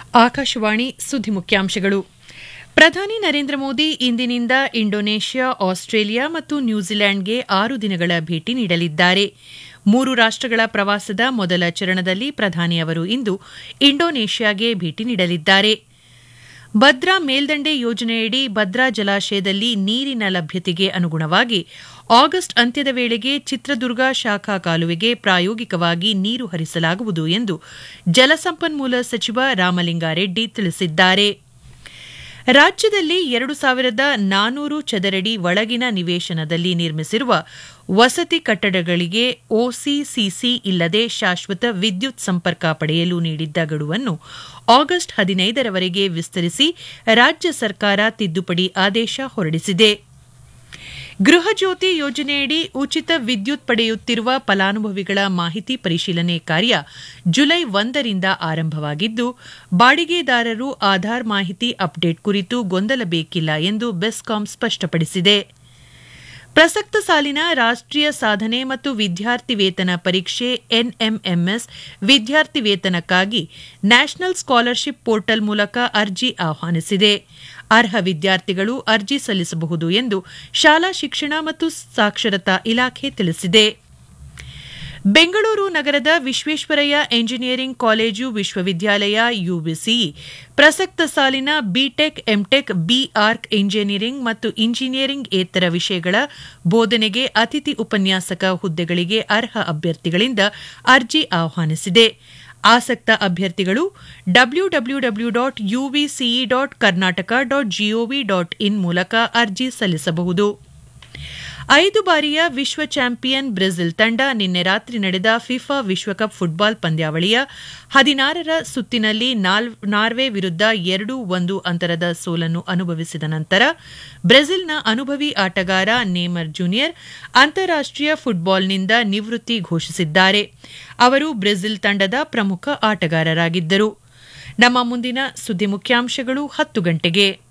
ಆಕಾಶವಾಣಿ ಸುದ್ದಿ ಮುಖ್ಯಾಂಶಗಳು ಪ್ರಧಾನಿ ನರೇಂದ್ರ ಮೋದಿ ಇಂದಿನಿಂದ ಇಂಡೋನೇಷ್ಯಾ ಆಸ್ಟ್ರೇಲಿಯಾ ಮತ್ತು ನ್ಯೂಜಿಲೆಂಡ್ಗೆ ಆರು ದಿನಗಳ ಭೇಟಿ ನೀಡಲಿದ್ದಾರೆ ಮೂರು ರಾಷ್ಟಗಳ ಪ್ರವಾಸದ ಮೊದಲ ಚರಣದಲ್ಲಿ ಪ್ರಧಾನಿ ಅವರು ಇಂದು ಇಂಡೋನೇಷ್ಯಾಗೆ ಭೇಟಿ ನೀಡಲಿದ್ದಾರೆ ಭದ್ರಾ ಮೇಲ್ದಂಡೆ ಯೋಜನೆಯಡಿ ಭದ್ರಾ ಜಲಾಶಯದಲ್ಲಿ ನೀರಿನ ಲಭ್ಯತೆಗೆ ಅನುಗುಣವಾಗಿ ಆಗಸ್ಟ್ ಅಂತ್ಯದ ವೇಳೆಗೆ ಚಿತ್ರದುರ್ಗ ಶಾಖಾ ಕಾಲುವೆಗೆ ಪ್ರಾಯೋಗಿಕವಾಗಿ ನೀರು ಹರಿಸಲಾಗುವುದು ಎಂದು ಜಲಸಂಪನ್ಮೂಲ ಸಚಿವ ರಾಮಲಿಂಗಾರೆಡ್ಡಿ ತಿಳಿಸಿದ್ದಾರೆ ರಾಜ್ಯದಲ್ಲಿ ಎರಡು ಸಾವಿರದ ನಾನೂರು ಚದರಡಿ ಒಳಗಿನ ನಿವೇಶನದಲ್ಲಿ ನಿರ್ಮಿಸಿರುವ ವಸತಿ ಕಟ್ಟಡಗಳಿಗೆ ಒಸಿಸಿಸಿ ಇಲ್ಲದೆ ಶಾಶ್ವತ ವಿದ್ಯುತ್ ಸಂಪರ್ಕ ಪಡೆಯಲು ನೀಡಿದ್ದ ಗಡುವನ್ನು ಆಗಸ್ಟ್ ಹದಿನೈದರವರೆಗೆ ವಿಸ್ತರಿಸಿ ರಾಜ್ಯ ಸರ್ಕಾರ ತಿದ್ದುಪಡಿ ಆದೇಶ ಹೊರಡಿಸಿದೆ ಗೃಹಜ್ಯೋತಿ ಯೋಜನೆಯಡಿ ಉಚಿತ ವಿದ್ಯುತ್ ಪಡೆಯುತ್ತಿರುವ ಫಲಾನುಭವಿಗಳ ಮಾಹಿತಿ ಪರಿಶೀಲನೆ ಕಾರ್ಯ ಜುಲೈ ಒಂದರಿಂದ ಆರಂಭವಾಗಿದ್ದು ಬಾಡಿಗೆದಾರರು ಆಧಾರ್ ಮಾಹಿತಿ ಅಪ್ಡೇಟ್ ಕುರಿತು ಗೊಂದಲ ಬೇಕಿಲ್ಲ ಎಂದು ಬೆಸ್ಕಾಂ ಸ್ಪಷ್ಟಪಡಿಸಿದೆ ಪ್ರಸಕ್ತ ಸಾಲಿನ ರಾಷ್ಟೀಯ ಸಾಧನೆ ಮತ್ತು ವಿದ್ಯಾರ್ಥಿ ವೇತನ ಪರೀಕ್ಷೆ ಎನ್ಎಂಎಂಎಸ್ ವಿದ್ಯಾರ್ಥಿ ವೇತನಕ್ಕಾಗಿ ನ್ಯಾಷನಲ್ ಸ್ಕಾಲರ್ಶಿಪ್ ಪೋರ್ಟಲ್ ಮೂಲಕ ಅರ್ಜಿ ಆಹ್ವಾನಿಸಿದೆ ಅರ್ಹ ವಿದ್ಯಾರ್ಥಿಗಳು ಅರ್ಜಿ ಸಲ್ಲಿಸಬಹುದು ಎಂದು ಶಾಲಾ ಶಿಕ್ಷಣ ಮತ್ತು ಸಾಕ್ಷರತಾ ಇಲಾಖೆ ತಿಳಿಸಿದೆ ಬೆಂಗಳೂರು ನಗರದ ವಿಶ್ವೇಶ್ವರಯ್ಯ ಎಂಜಿನಿಯರಿಂಗ್ ಕಾಲೇಜು ವಿಶ್ವವಿದ್ಯಾಲಯ ಯುಬಿಸಿಇ ಪ್ರಸಕ್ತ ಸಾಲಿನ ಬಿಟೆಕ್ ಎಂಟೆಕ್ ಬಿಆರ್ಕ್ ಇಂಜಿನಿಯರಿಂಗ್ ಮತ್ತು ಇಂಜಿನಿಯರಿಂಗ್ ಏತರ ವಿಷಯಗಳ ಬೋಧನೆಗೆ ಅತಿಥಿ ಉಪನ್ಯಾಸಕ ಹುದ್ದೆಗಳಿಗೆ ಅರ್ಹ ಅಭ್ಯರ್ಥಿಗಳಿಂದ ಅರ್ಜಿ ಆಹ್ವಾನಿಸಿದೆ ಆಸಕ್ತ ಅಭ್ಯರ್ಥಿಗಳು W W W dot UVCE dot Karnataka dot GOV dot in ಮೂಲಕ ಅರ್ಜಿ ಸಲ್ಲಿಸಬಹುದು ಐದು ಬಾರಿಯ ವಿಶ್ವ ಚಾಂಪಿಯನ್ ಬ್ರೆಜಿಲ್ ತಂಡ ನಿನ್ನೆ ರಾತ್ರಿ ನಡೆದ ಫಿಫಾ ವಿಶ್ವಕಪ್ ಫುಟ್ಬಾಲ್ ಪಂದ್ಯಾವಳಿಯ ಹದಿನಾರರ ಸುತ್ತಿನಲ್ಲಿ ನಾರ್ವೆ ವಿರುದ್ಧ ಎರಡು ಒಂದು ಅಂತರದ ಸೋಲನ್ನು ಅನುಭವಿಸಿದ ನಂತರ ಬ್ರೆಜಿಲ್ನ ಅನುಭವಿ ಆಟಗಾರ ನೇಮರ್ ಜೂನಿಯರ್ ಅಂತಾರಾಷ್ಟೀಯ ಫುಟ್ಬಾಲ್ನಿಂದ ನಿವೃತ್ತಿ ಘೋಷಿಸಿದ್ದಾರೆ ಅವರು ಬ್ರೆಜಿಲ್ ತಂಡದ ಪ್ರಮುಖ ಆಟಗಾರರಾಗಿದ್ದರು ನಮ್ಮ ಮುಂದಿನ ಸುದ್ದಿ ಮುಖ್ಯಾಂಶಗಳು ಹತ್ತು ಗಂಟೆಗೆ